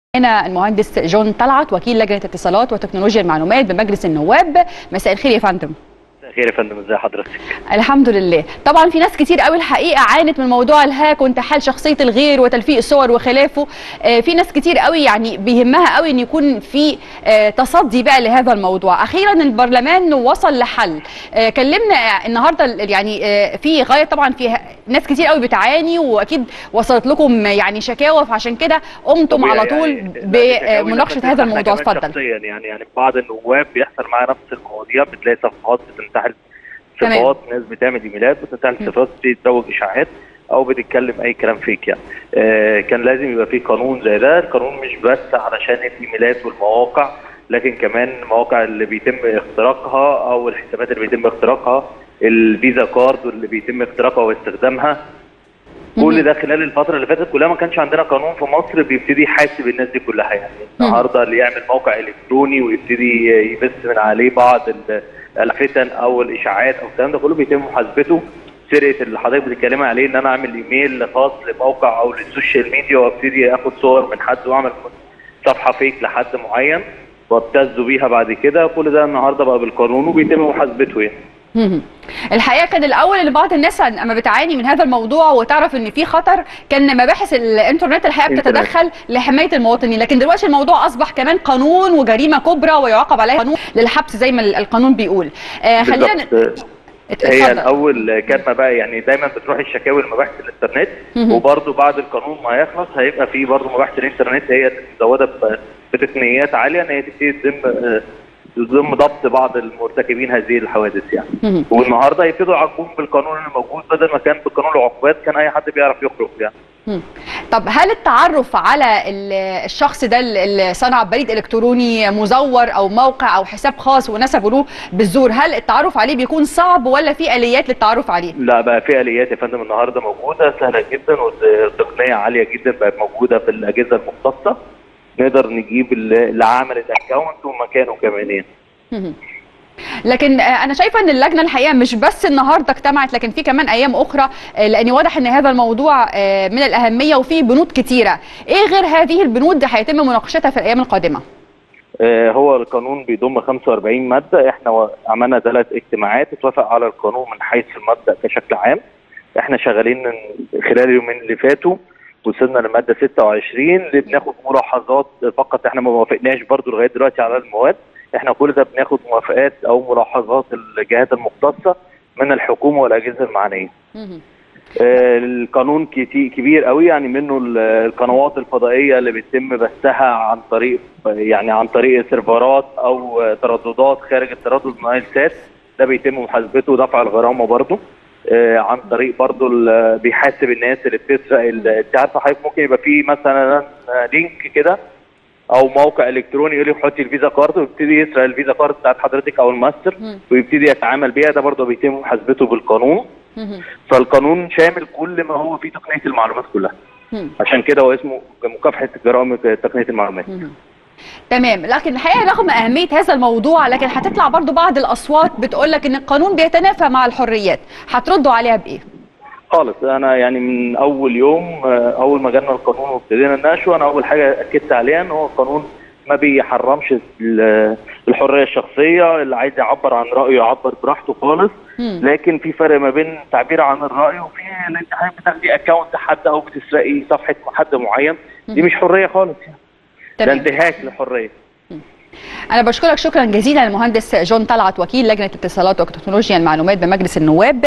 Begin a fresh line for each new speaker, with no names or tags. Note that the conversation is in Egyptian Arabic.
هنا المهندس جون طلعت وكيل لجنه اتصالات وتكنولوجيا المعلومات بمجلس النواب مساء الخير يا فندم
خير يا فندم ازي حضرتك
الحمد لله طبعا في ناس كتير قوي الحقيقه عانت من موضوع الهاك وانتحال شخصيه الغير وتلفيق الصور وخلافه آه، في ناس كتير قوي يعني بيهمها قوي ان يكون في آه، تصدي بقى لهذا الموضوع اخيرا البرلمان وصل لحل آه، كلمنا النهارده ال- يعني آه، في غايه طبعا في ناس كتير قوي بتعاني واكيد وصلت لكم يعني شكاوى فعشان كده قمتم على طول بمناقشه هذا الموضوع اتفضل
شخصيا يعني يعني بعض النواب بيحصل معاه نفس المواضيع بتلاقي صفحات بتنتحل
تمام.
صفات ناس بتعمل ايميلات بتنتحل
م.
صفات بتزوج اشاعات او بتتكلم اي كلام فيك يعني آه كان لازم يبقى في قانون زي ده القانون مش بس علشان الايميلات والمواقع لكن كمان المواقع اللي بيتم اختراقها او الحسابات اللي بيتم اختراقها الفيزا كارد اللي بيتم اختراقها واستخدامها كل ده خلال الفترة اللي فاتت كلها ما كانش عندنا قانون في مصر بيبتدي يحاسب الناس دي كلها يعني النهارده اللي يعمل موقع الكتروني ويبتدي يبث من عليه بعض ال- الفتن او الاشاعات او الكلام ده كله بيتم محاسبته سرقه اللي حضرتك بتتكلمي عليه ان انا اعمل ايميل خاص لموقع او للسوشيال ميديا وابتدي اخد صور من حد واعمل صفحه فيك لحد معين وابتز بيها بعد كده كل ده النهارده بقى بالقانون وبيتم محاسبته يعني
مهم. الحقيقه كان الاول ان بعض الناس لما بتعاني من هذا الموضوع وتعرف ان في خطر كان مباحث الانترنت الحقيقه
إنترنت.
بتتدخل لحمايه المواطنين لكن دلوقتي الموضوع اصبح كمان قانون وجريمه كبرى ويعاقب عليها قانون للحبس زي ما القانون بيقول آه خلينا
بالظبط.
ات-
هي
اتفضل.
الاول كان بقى يعني دايما بتروح الشكاوي لمباحث الانترنت
مهم.
وبرده بعد القانون ما يخلص هيبقى في برده مباحث الانترنت هي اللي مزوده ب- بتقنيات عاليه ان هي تبتدي تتم آه، تتم ضبط بعض المرتكبين هذه الحوادث يعني
مهم.
والنهارده يبتدوا يعاقبون بالقانون اللي موجود بدل ما كان بقانون العقوبات كان اي حد بيعرف يخرج يعني
مم. طب هل التعرف على ال- الشخص ده اللي صنع بريد الكتروني مزور او موقع او حساب خاص ونسبوا له بالزور هل التعرف عليه بيكون صعب ولا في اليات للتعرف عليه؟
لا بقى في اليات يا فندم النهارده موجوده سهله جدا وتقنيه عاليه جدا بقت موجوده في الاجهزه المختصه نقدر نجيب اللي اللي عمل الاكونت ومكانه كمان يعني
مهم. لكن آه، انا شايفه ان اللجنه الحقيقه مش بس النهارده اجتمعت لكن في كمان ايام اخرى آه، لان واضح ان هذا الموضوع آه، من الاهميه وفي بنود كتيره ايه غير هذه البنود هيتم مناقشتها في الايام القادمه
آه، هو القانون بيضم 45 ماده احنا و- عملنا ثلاث اجتماعات اتوافق على القانون من حيث المبدا كشكل عام احنا شغالين من خلال اليومين اللي فاتوا وصلنا لماده 26 اللي بناخد ملاحظات فقط احنا ما وافقناش برضو لغايه دلوقتي على المواد احنا كل ده بناخد موافقات او ملاحظات الجهات المختصه من الحكومه والاجهزه المعنيه
مهم.
آه، القانون كتي- كبير قوي يعني منه ال- القنوات الفضائيه اللي بيتم بثها عن طريق يعني عن طريق سيرفرات او آه، ترددات خارج التردد نايل سات ده بيتم محاسبته ودفع الغرامه برضه آه، عن طريق برضه ال- بيحاسب الناس اللي بتسرق ال- انت عارفه حضرتك ممكن يبقى في مثلا آه، لينك كده او موقع الكتروني يقول لي حطي الفيزا كارد ويبتدي يسرق الفيزا كارد بتاعت حضرتك او الماستر
مم.
ويبتدي يتعامل بيها ده برضه بيتم محاسبته بالقانون
مهم.
فالقانون شامل كل ما هو فيه تقنيه المعلومات كلها
مم.
عشان كده هو اسمه مكافحه جرائم تقنيه المعلومات
مهم. تمام لكن الحقيقه رغم اهميه هذا الموضوع لكن هتطلع برضو بعض الاصوات بتقول لك ان القانون بيتنافى مع الحريات هتردوا عليها بايه
خالص انا يعني من اول يوم آه، اول ما جالنا القانون وابتدينا نناقشه انا اول حاجه اكدت عليها ان هو القانون ما بيحرمش ال- الحريه الشخصيه اللي عايز يعبر عن رايه يعبر براحته خالص
مم.
لكن في فرق ما بين التعبير عن الراي وفي ان انت حضرتك بتاخدي اكونت حد او بتسرقي صفحه حد معين دي
مم.
مش حريه خالص يعني ده
تمام
انتهاك للحريه
انا بشكرك شكرا جزيلا المهندس جون طلعت وكيل لجنه اتصالات وتكنولوجيا المعلومات بمجلس النواب